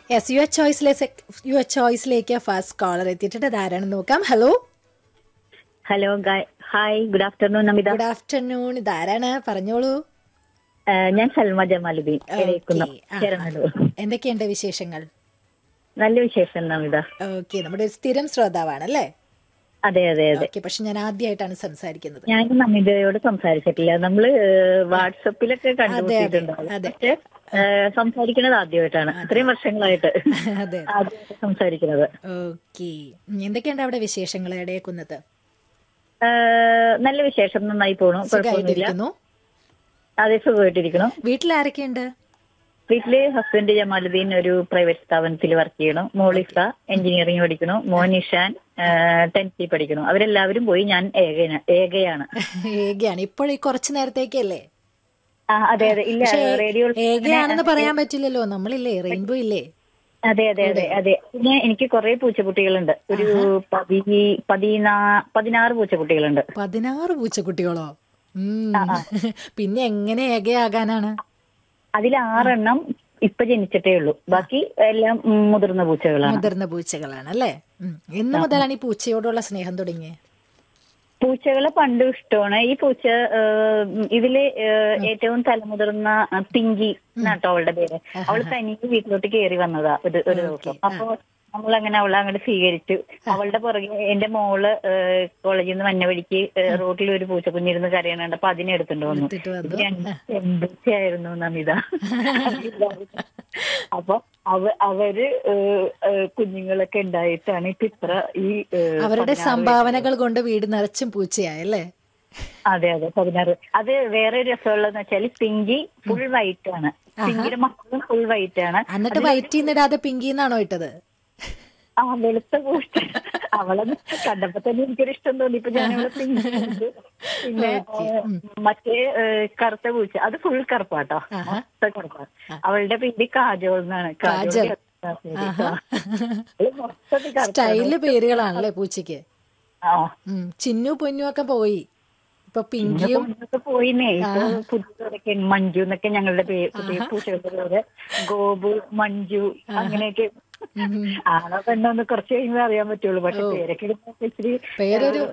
Yes your ചോയ്സിലേക്ക് your ചോയ്സിലേക്ക് first caller എത്തിയിട്ടുണ്ട് ആരാണെന്ന് നോക്കാം hello hello hi good afternoon Namitha good afternoon ഇതാരാണ് പറഞ്ഞോളൂ ഏഹ് ഞാൻ സൽമ ജമാലുദ്ദീൻ ഇടയക്കുന്നം Okay. ആ, ചേർന്നല്ലൂർ എന്തൊക്കെയുണ്ട് വിശേഷങ്ങൾ നല്ല വിശേഷം നമിത ഓക്കെ നമ്മുടെ ഒരു സ്ഥിരം ശ്രോതാവാണ് അല്ലേ അതെ അതെ അതെ ഓക്കെ പക്ഷെ ഞാൻ ആദ്യമായിട്ടാണ് സംസാരിക്കുന്നത് ഞാൻ നമിതയോട് സംസാരിച്ചിട്ടില്ല നമ്മള് ഏഹ്, വാട്സപ്പിലൊക്കെ കണ്ടുപിടിച്ചിട്ടുണ്ടാവും അതെ. പക്ഷെ ഏഹ്, സംസാരിക്കുന്നത് ആദ്യമായിട്ടാണ് ഇത്രയും വർഷങ്ങളായിട്ട് അതെ ആദ്യമായിട്ട് സംസാരിക്കുന്നത് ഓക്കെ എന്തൊക്കെയുണ്ട് അവിടെ വിശേഷങ്ങൾ ഇടയക്കുന്നത് ഏഹ്, നല്ല വിശേഷം നന്നായി പോണു കുഴപ്പമൊന്നുമില്ല സുഖമായിട്ടിരിക്കുന്നു അതെ സുഖമായിട്ടിരിക്കണം വീട്ടിൽ ആരൊക്കെയുണ്ട് വീട്ടില് ഹസ്ബൻഡ് ജമാലുദ്ദീൻ ഒരു പ്രൈവറ്റ് സ്ഥാപനത്തിൽ വർക്ക് ചെയ്യണു മോളിസ എഞ്ചിനീയറിംഗ് പഠിക്കണു മോൻ ഇഷാൻ ടെൻത്തിൽ പഠിക്കണു അവരെല്ലാവരും പോയി ഞാൻ ഏകന- ഏകയാണ് ഏകയാണ് ഇപ്പോഴീ കുറച്ചു നേരത്തേക്കല്ലേ ആ, അതെ അതെ ഇല്ല പക്ഷേ റേഡിയോ ഏകയാണെന്ന് പറയാൻ പറ്റില്ലല്ലോ നമ്മളില്ലേ റെയിൻബോ ഇല്ലേ അതെ അതെ അതെ അതെ പിന്നെ എനിക്ക് കുറെ പൂച്ചക്കുട്ടികളുണ്ട് ഒരു പതി പതിനാ പതിനാറ് പൂച്ചക്കുട്ടികളുണ്ട് പതിനാറ് പൂച്ചക്കുട്ടികളോ ഉം. പിന്നെ എങ്ങനെ ഏകയാകാനാണ് അതിൽ ആറെണ്ണം ഇപ്പൊ ജനിച്ചിട്ടേ ഉള്ളൂ ബാക്കി എല്ലാം ഉം, മുതിർന്ന പൂച്ചകളാണ് മുതിർന്ന പൂച്ചകളാണ് അല്ലേ ഉം. എന്ന് മുതലാണ് ഈ പൂച്ചയോടുള്ള സ്നേഹം തുടങ്ങിയത് പൂച്ചകളെ പണ്ടും ഇഷ്ടമാണ് ഈ പൂച്ച ഏഹ്, ഇതില് ഏഹ്, ഏറ്റവും തലമുതിർന്ന അഹ്, പിങ്കി എന്നാട്ടോ അവളുടെ പേര് അവള് തനിക്ക് വീട്ടിലോട്ട് കയറി വന്നതാ ഒരു ഒരു ദിവസം അപ്പൊ നമ്മൾ അങ്ങനെ അവളെ അങ്ങോട്ട് സ്വീകരിച്ചു അവളുടെ പുറകെ എന്റെ മോള് ഏഹ്, കോളേജിൽ നിന്ന് വന്ന വഴിക്ക് ഏഹ്, റോട്ടിൽ ഒരു പൂച്ച കുഞ്ഞിരുന്ന് കരയണുണ്ട് അപ്പൊ അതിനെ എടുത്തിട്ട് വന്നു എടുത്തിട്ട് വന്നു. ഇത് രണ്ട് പെൺപൂച്ചയായിരുന്നു നമിത അപ്പൊ അവ അവര് ഏഹ്, ഏഹ്, കുഞ്ഞുങ്ങളൊക്കെ ഉണ്ടായിട്ടാണ് ഇപ്പൊ ഇത്ര ഈ ഏഹ്, അവരുടെ പതിനാറ് സംഭാവനകൾ കൊണ്ട് വീട് നിറച്ചും പൂച്ചയായല്ലേ അതെ അതെ പതിനാറ് അത് വേറെ ഒരു രസമുള്ളതെന്ന് വെച്ചാൽ പിങ്കി ഫുൾ വൈറ്റ് ആണ് പിങ്കിയുടെ മക്കളും ഫുൾ വൈറ്റ് ആണ് എന്നിട്ട് വയറ്റിന്നിടാതെ പിങ്കിന്നാണോ ഇട്ടത് ആ വെളുത്ത പൂച്ച അവളെ കണ്ടപ്പോ തന്നെ എനിക്കൊരു ഇഷ്ടം തോന്നി ഇപ്പൊ ഞാൻ അവളെ പിങ്കി കണ്ടു. പിന്നെ ഏഹ്, മറ്റേ ഏഹ്, കറുത്ത പൂച്ച അത് ഫുൾ കറുപ്പാട്ടോ മൊത്തം കറുപ്പാ അവളുടെ പേര് കാജോൾ എന്നാണ് കാജോൾ അവള് മൊത്തത്തിൽ കറുപ്പാണ്. സ്റ്റൈല് പേരുകളാണല്ലേ പൂച്ചയ്ക്ക് ആ ഉം. ചിന്നു പൊന്നു ഒക്കെ പോയി ഇപ്പൊ പിങ്കിയും ഇപ്പൊ പോയിന്നേ ഇപ്പൊ പുതിയതൊക്കെ മഞ്ജു എന്നൊക്കെ ഞങ്ങളുടെ പേര് പുതിയ പൂച്ചകളുടെ പേര് ഗോപു മഞ്ജു അങ്ങനെയൊക്കെ ആണോ പെണ്ണോ എന്ന് കുറച്ച് കഴിയുമ്പോ അറിയാൻ പറ്റുള്ളൂ പക്ഷെ പേരൊക്കെ ഇടുമ്പോ ഇച്ചിരി പേരൊരു